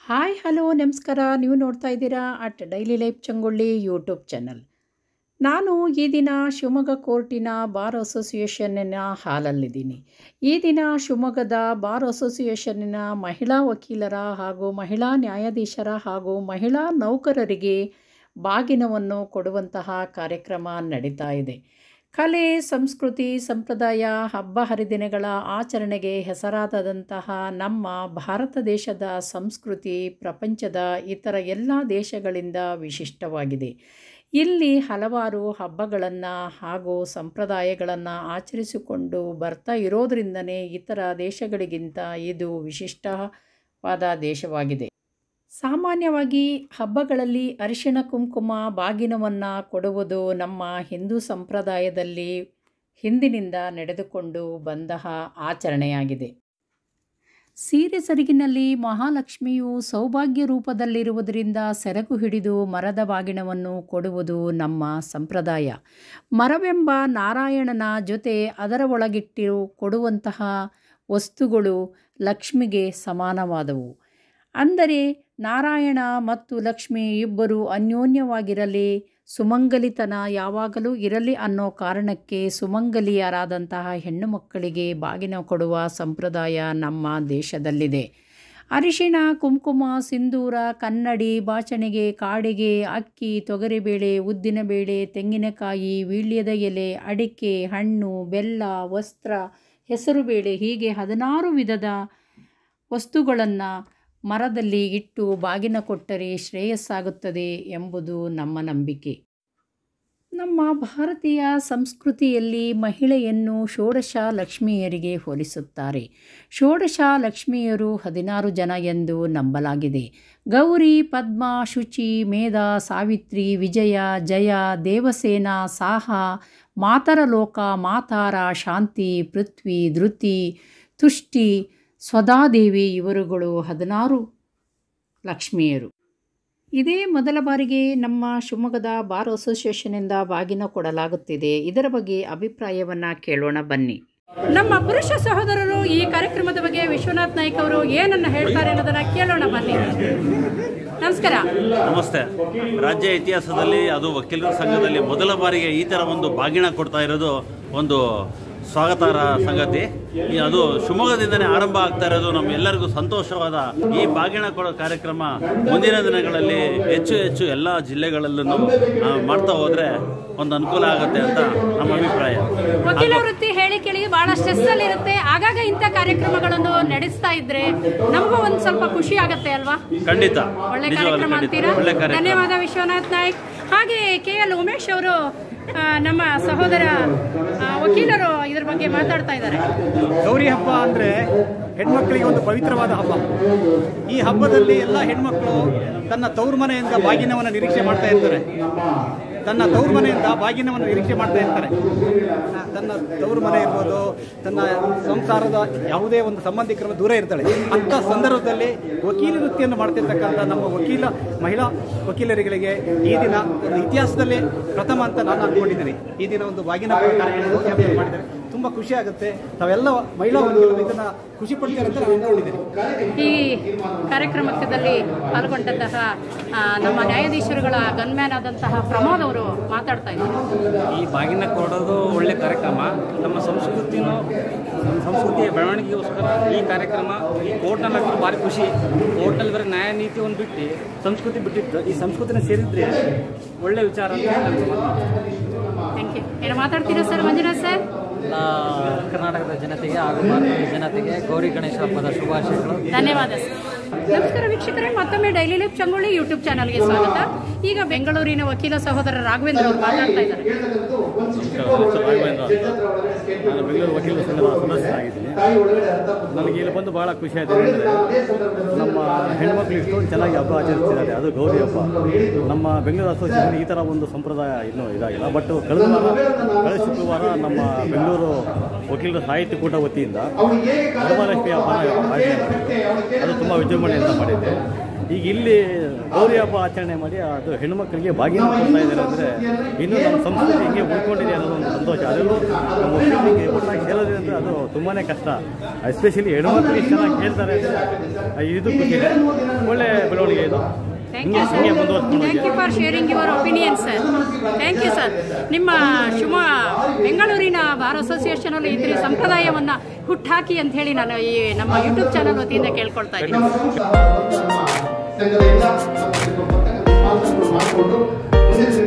Hi hello ನಮಸ್ಕಾರ ನೀವು ನೋಡ್ತಾ ಇದ್ದೀರಾ ಅಟ್ ಡೈಲಿ ಲೈಫ್ ಚಂಗೊಳ್ಳಿ ಯೂಟ್ಯೂಬ್ ಚಾನಲ್ ನಾನು ಈ ದಿನ ಶಿವಮೊಗ್ಗ ಕೋರ್ಟಿನ ಬಾರ್ ಅಸೋಸಿಯೇಷನ್ನಿನ ಹಾಲಲ್ಲಿದ್ದೀನಿ ಈ ದಿನ ಶಿವಮೊಗ್ಗದ ಬಾರ್ ಅಸೋಸಿಯೇಷನ್ನಿನ ಮಹಿಳಾ ವಕೀಲರ ಹಾಗೂ ಮಹಿಳಾ ನ್ಯಾಯಾಧೀಶರ ಹಾಗೂ ಮಹಿಳಾ ನೌಕರರಿಗೆ ಬಾಗಿನವನ್ನು ಕೊಡುವಂತಹ ಕಾರ್ಯಕ್ರಮ ನಡೀತಾ ಇದೆ ಕಲೆ ಸಂಸ್ಕೃತಿ ಸಂಪ್ರದಾಯ ಹಬ್ಬ ಹರಿದಿನಗಳ ಆಚರಣೆಗೆ ಹೆಸರಾದಂತಹ ನಮ್ಮ ಭಾರತ ದೇಶದ ಸಂಸ್ಕೃತಿ ಪ್ರಪಂಚದ ಇತರ ಎಲ್ಲ ದೇಶಗಳಿಂದ ವಿಶಿಷ್ಟವಾಗಿದೆ ಇಲ್ಲಿ ಹಲವಾರು ಹಬ್ಬಗಳನ್ನು ಹಾಗೂ ಸಂಪ್ರದಾಯಗಳನ್ನು ಆಚರಿಸಿಕೊಂಡು ಬರ್ತಾ ಇರೋದರಿಂದನೇ ಇತರ ದೇಶಗಳಿಗಿಂತ ಇದು ವಿಶಿಷ್ಟವಾದ ದೇಶವಾಗಿದೆ ಸಾಮಾನ್ಯವಾಗಿ ಹಬ್ಬಗಳಲ್ಲಿ ಅರಿಶಿಣ ಕುಂಕುಮ ಬಾಗಿನವನ್ನು ಕೊಡುವುದು ನಮ್ಮ ಹಿಂದೂ ಸಂಪ್ರದಾಯದಲ್ಲಿ ಹಿಂದಿನಿಂದ ನಡೆದುಕೊಂಡು ಬಂತಹ ಆಚರಣೆಯಾಗಿದೆ ಸೀರೆ ಸೆರಗಿನಲ್ಲಿ ಮಹಾಲಕ್ಷ್ಮಿಯು ಸೌಭಾಗ್ಯ ರೂಪದಲ್ಲಿರುವುದರಿಂದ ಸೆರಗು ಹಿಡಿದು ಮರದ ಬಾಗಿಣವನ್ನು ಕೊಡುವುದು ನಮ್ಮ ಸಂಪ್ರದಾಯ ಮರವೆಂಬ ನಾರಾಯಣನ ಜೊತೆ ಅದರ ಒಳಗಿಟ್ಟು ಕೊಡುವಂತಹ ವಸ್ತುಗಳು ಲಕ್ಷ್ಮಿಗೆ ಸಮಾನವಾದವು ಅಂದರೆ ನಾರಾಯಣ ಮತ್ತು ಲಕ್ಷ್ಮಿ ಇಬ್ಬರು ಅನ್ಯೋನ್ಯವಾಗಿರಲಿ ಸುಮಂಗಲಿತನ ಯಾವಾಗಲೂ ಇರಲಿ ಅನ್ನೋ ಕಾರಣಕ್ಕೆ ಸುಮಂಗಲಿಯರಾದಂತಹ ಹೆಣ್ಣು ಮಕ್ಕಳಿಗೆ ಬಾಗಿನ ಕೊಡುವ ಸಂಪ್ರದಾಯ ನಮ್ಮ ದೇಶದಲ್ಲಿದೆ ಅರಿಶಿಣ ಕುಂಕುಮ ಸಿಂಧೂರ ಕನ್ನಡಿ ಬಾಚಣಿಗೆ ಕಾಡಿಗೆ ಅಕ್ಕಿ ತೊಗರಿಬೇಳೆ ಉದ್ದಿನಬೇಳೆ ತೆಂಗಿನಕಾಯಿ ವೀಳ್ಯದ ಎಲೆ ಅಡಿಕೆ ಹಣ್ಣು ಬೆಲ್ಲ ವಸ್ತ್ರ ಹೆಸರುಬೇಳೆ ಹೀಗೆ ಹದಿನಾರು ವಿಧದ ವಸ್ತುಗಳನ್ನು ಮರದಲ್ಲಿ ಇಟ್ಟು ಬಾಗಿನ ಕೊಟ್ಟರೆ ಶ್ರೇಯಸ್ಸಾಗುತ್ತದೆ ಎಂಬುದು ನಮ್ಮ ನಂಬಿಕೆ ನಮ್ಮ ಭಾರತೀಯ ಸಂಸ್ಕೃತಿಯಲ್ಲಿ ಮಹಿಳೆಯನ್ನು ಷೋಡಶ ಲಕ್ಷ್ಮಿಯರಿಗೆ ಹೋಲಿಸುತ್ತಾರೆ ಷೋಡಶ ಲಕ್ಷ್ಮಿಯರು ಹದಿನಾರು ಜನ ಎಂದು ನಂಬಲಾಗಿದೆ ಗೌರಿ ಪದ್ಮ ಶುಚಿ ಮೇಧ ಸಾವಿತ್ರಿ ವಿಜಯ ಜಯ ದೇವಸೇನ ಸಾಹ ಮಾತರ ಲೋಕ ಮಾತಾರ ಶಾಂತಿ ಪೃಥ್ವಿ ಧೃತಿ ತುಷ್ಟಿ ಸ್ವದಾದೇವಿ ಇವರುಗಳು ಹದಿನಾರು ಲಕ್ಷ್ಮಿಯರು ಇದೇ ಮೊದಲ ಬಾರಿಗೆ ನಮ್ಮ ಶಿವಮೊಗ್ಗದ ಬಾರ್ ಅಸೋಸಿಯೇಷನ್ನಿಂದ ಬಾಗಿನ ಕೊಡಲಾಗುತ್ತಿದೆ ಇದರ ಬಗ್ಗೆ ಅಭಿಪ್ರಾಯವನ್ನು ಕೇಳೋಣ ಬನ್ನಿ ನಮ್ಮ ಪುರುಷ ಸಹೋದರರು ಈ ಕಾರ್ಯಕ್ರಮದ ಬಗ್ಗೆ ವಿಶ್ವನಾಥ್ ನಾಯ್ಕ ಅವರು ಏನನ್ನು ಹೇಳ್ತಾರೆ ಅನ್ನೋದನ್ನು ಕೇಳೋಣ ಬನ್ನಿ ನಮಸ್ಕಾರ ನಮಸ್ತೆ ರಾಜ್ಯ ಇತಿಹಾಸದಲ್ಲಿ ಅದು ವಕೀಲರ ಸಂಘದಲ್ಲಿ ಮೊದಲ ಬಾರಿಗೆ ಈ ಥರ ಒಂದು ಬಾಗಿಣ ಕೊಡ್ತಾ ಇರೋದು ಒಂದು ಸ್ವಾಗತಾರ್ಹ ಸಂಗತಿ ಈ ಅದು ಶಿವಮೊಗ್ಗದಿಂದನೇ ಆರಂಭ ಆಗ್ತಾ ಇರೋದು ನಮ್ಮೆಲ್ಲರಿಗೂ ಸಂತೋಷವಾದ ಈ ಬಾಗಿಣ ಕೊಡೋ ಕಾರ್ಯಕ್ರಮ ಮುಂದಿನ ದಿನಗಳಲ್ಲಿ ಹೆಚ್ಚು ಹೆಚ್ಚು ಎಲ್ಲ ಜಿಲ್ಲೆಗಳಲ್ಲೂ ಆ, ಮಾಡ್ತಾ ಹೋದ್ರೆ ಒಂದು ಅನುಕೂಲ ಆಗುತ್ತೆ ಅಂತ ನಮ್ಮ ಅಭಿಪ್ರಾಯ ವಕೀಲ ವೃತ್ತಿ ಹೇಳಿ ಕೇಳಿ ಬಹಳ ಸ್ಟ್ರೆಸ್ ಅಲ್ಲಿ ಇರುತ್ತೆ ಆಗಾಗ ಇಂಥ ಕಾರ್ಯಕ್ರಮಗಳನ್ನು ನಡೆಸ್ತಾ ಇದ್ರೆ ನಮಗೂ ಒಂದ್ ಸ್ವಲ್ಪ ಖುಷಿ ಆಗತ್ತೆ ಅಲ್ವಾ ಖಂಡಿತ ಒಳ್ಳೆ ನಿಜವಾಗ್ಲೂ ಕಾರ್ಯಕ್ರಮ ಖಂಡಿತ ಅಂತೀರಾ ಒಳ್ಳೆ ಕಾರ್ಯಕ್ರಮ ಧನ್ಯವಾದ ವಿಶ್ವನಾಥ್ ನಾಯ್ಕ್ ಹಾಗೆ ಕೆ ಎಲ್ ಉಮೇಶ್ ಅವರು ಆ, ನಮ್ಮ ಸಹೋದರ ಆ, ವಕೀಲರು ಇದ್ರ ಬಗ್ಗೆ ಮಾತಾಡ್ತಾ ಇದ್ದಾರೆ ಗೌರಿ ಹಬ್ಬ ಅಂದರೆ ಹೆಣ್ಮಕ್ಳಿಗೆ ಒಂದು ಪವಿತ್ರವಾದ ಹಬ್ಬ ಈ ಹಬ್ಬದಲ್ಲಿ ಎಲ್ಲ ಹೆಣ್ಮಕ್ಳು ತನ್ನ ತವರು ಮನೆಯಿಂದ ಬಾಗಿನವನ್ನು ನಿರೀಕ್ಷೆ ಮಾಡ್ತಾ ಇರ್ತಾರೆ ತನ್ನ ತವರು ಮನೆಯಿಂದ ಬಾಗಿನವನ್ನು ನಿರೀಕ್ಷೆ ಮಾಡ್ತಾ ಇರ್ತಾರೆ ಆ, ತನ್ನ ತವರು ಮನೆ ಇರ್ಬೋದು ತನ್ನ ಸಂಸಾರದ ಯಾವುದೇ ಒಂದು ಸಂಬಂಧಿಕರ ದೂರ ಇರ್ತಾಳೆ ಅಂಥ ಸಂದರ್ಭದಲ್ಲಿ ವಕೀಲ ವೃತ್ತಿಯನ್ನು ಮಾಡ್ತಿರ್ತಕ್ಕಂಥ ನಮ್ಮ ವಕೀಲ ಮಹಿಳಾ ವಕೀಲರುಗಳಿಗೆ ಈ ದಿನ ಒಂದು ಇತಿಹಾಸದಲ್ಲೇ ಪ್ರಥಮ ಅಂತ ನಾನು ಅಂದ್ಕೊಂಡಿದ್ದೀನಿ ಈ ದಿನ ಒಂದು ಬಾಗಿನ ಕಾರ್ಯಕ್ರಮ ಏರ್ಪಾಡು ಮಾಡಿದ್ದಾರೆ ತುಂಬ ಖುಷಿ ಆಗುತ್ತೆ ತಾವೆಲ್ಲ ಮಹಿಳಾ ವಕೀಲರು ಇದನ್ನ ಖುಷಿ ಪಡ್ತಾರೆ ಅಂತ ನಾನು ಅಂದ್ಕೊಂಡಿದ್ದೀನಿ ಈ ಕಾರ್ಯಕ್ರಮದಲ್ಲಿ ಪಾಲ್ಗೊಂಡಂತಹ ಆ, ನಮ್ಮ ನ್ಯಾಯಾಧೀಶರುಗಳ ಗನ್ಮ್ಯಾನ್ ಆದಂತಹ ಪ್ರಮೋದ್ ಅವರು ಮಾತಾಡ್ತಾ ಇದ್ದಾರೆ ಈ ಬಾಗಿನ ಕೊಡೋದು ಒಳ್ಳೆ ಕಾರ್ಯಕ್ರಮ ನಮ್ಮ ಸಂಸ್ಕೃತಿನೂ ನಮ್ಮ ಸಂಸ್ಕೃತಿಯ ಬೆಳವಣಿಗೆಗೋಸ್ಕರ ಈ ಕಾರ್ಯಕ್ರಮ ಈ ಕೋರ್ಟ್ನಲ್ಲಿ ಹಾಕಿದ್ರೆ ಭಾರಿ ಖುಷಿ ಕೋರ್ಟ್ನಲ್ಲಿ ಬರೀ ನ್ಯಾಯ ನೀತಿ ಒಂದು ಬಿಟ್ಟು ಸಂಸ್ಕೃತಿ ಬಿಟ್ಟಿದ್ದು ಈ ಸಂಸ್ಕೃತಿನ ಸೇರಿದ್ರೆ ಒಳ್ಳೆ ವಿಚಾರ ಅಂತ ನನ್ನ ಮಾತು. ಥ್ಯಾಂಕ್ ಯು ಏನು ಮಾತಾಡ್ತೀರಾ ಸರ್ ಮಂಜುನಾಥ್ ಸರ್ ಎಲ್ಲ ಕರ್ನಾಟಕದ ಜನತೆಗೆ ಹಾಗೂ ಭಾರತದ ಜನತೆಗೆ ಗೌರಿ ಗಣೇಶ ಹಬ್ಬದ ಶುಭಾಶಯಗಳು ಧನ್ಯವಾದ ಸರ್ ನಮಸ್ಕಾರ ವೀಕ್ಷಕರೇ ಮತ್ತೊಮ್ಮೆ ಡೈಲಿ ಲೈಫ್ ಚಂಗೊಳ್ಳಿ ಯೂಟ್ಯೂಬ್ ಚಾನಲ್ಗೆ ಸ್ವಾಗತ ಈಗ ಬೆಂಗಳೂರಿನ ವಕೀಲ ಸಹೋದರ ರಾಘವೇಂದ್ರ ಅವರು ಮಾತಾಡ್ತಾ ಇದ್ದಾರೆ ನಾನು ಬೆಂಗಳೂರು ವಕೀಲರ ಸಂಘದ ಸದಸ್ಯರಾಗಿದ್ದೀನಿ ನನಗೆ ಇಲ್ಲಿ ಬಂದು ಬಹಳ ಖುಷಿ ಆಯಿತು ನಮ್ಮ ಹೆಣ್ಮಕ್ಳು ಇಷ್ಟೊಂದು ಚೆನ್ನಾಗಿ ಹಬ್ಬ ಆಚರಿಸ್ತಿದ್ದಾರೆ ಅದು ಗೌರಿ ಹಬ್ಬ ನಮ್ಮ ಬೆಂಗಳೂರು ಅಸೋಸಿಯೇಷನ್ ಈ ಥರ ಒಂದು ಸಂಪ್ರದಾಯ ಇನ್ನೂ ಇದಾಗಿಲ್ಲ ಬಟ್ ಕಳೆದ ವಾರ ಕಳೆದ ಶುಕ್ರವಾರ ನಮ್ಮ ಬೆಂಗಳೂರು ವಕೀಲರ ಸಾಹಿತ್ಯ ಕೂಟ ವತಿಯಿಂದ ವರಮಹಾಲಕ್ಷ್ಮಿ ಹಬ್ಬನ ಆಚರಣೆ ಮಾಡಿದ್ರು. ಅದು ತುಂಬ ವಿಜೃಂಭಣೆಯಿಂದ ಮಾಡಿದ್ದೆ ಈಗ ಇಲ್ಲಿ ಗೌರಿ ಹಬ್ಬ ಆಚರಣೆ ಮಾಡಿ ಅದು ಹೆಣ್ಮಕ್ಳಿಗೆ ಬಾಗಿನ ಕೊಡ್ತಾ ಇದ್ದಾರೆ ಅಂದರೆ ಇನ್ನೂ ನಮ್ಮ ಸಂಸ್ಕೃತಿ ಹಿಂಗೆ ಉಳ್ಕೊಂಡಿದೆ ಅನ್ನೋದು ಒಂದು ಸಂತೋಷ ಅದರಲ್ಲೂ ನಮ್ಮ ಒಕ್ಕಲಿಗೆ ಒಟ್ಟಾಗಿ ಹೇಳೋದು ಅಂದರೆ ಅದು ತುಂಬಾ ಕಷ್ಟ ಎಸ್ಪೆಷಲಿ ಹೆಣ್ಮಕ್ಳು ಎಷ್ಟು ಚೆನ್ನಾಗಿ ಹೇಳ್ತಾರೆ ಅಂದರೆ ಇದು ಖುಷಿದೆ ಒಳ್ಳೆ ಬೆಳವಣಿಗೆ ಇದು ಥ್ಯಾಂಕ್ ಯು ಹಿಂಗೆ ಹಿಂಗೆ ಮುಂದುವರ್ಸ್ಕೊಂಡು thank you for sharing your opinion sir thank you sir ನಿಮ್ಮ ಶಿವ ಬೆಂಗಳೂರಿನ ಬಾರ್ ಅಸೋಸಿಯೇಷನಲ್ಲಿ ಈ ಸಂಪ್ರದಾಯವನ್ನು ಹುಟ್ಟಾಕಿ ಅಂತ ಹೇಳಿ ನಾನು ಈ ನಮ್ಮ ಯೂಟ್ಯೂಬ್ ಚಾನಲ್ ವತಿಯಿಂದ ಕೇಳ್ಕೊಳ್ತಾ ಇದ್ದೀನಿ ಸಂಘದಿಂದ ನಮ್ಮ ಬರ್ತಕ್ಕಂಥ ಮಾತುಗಳು ಮಾಡಿಕೊಂಡು ಮುಂದಿನ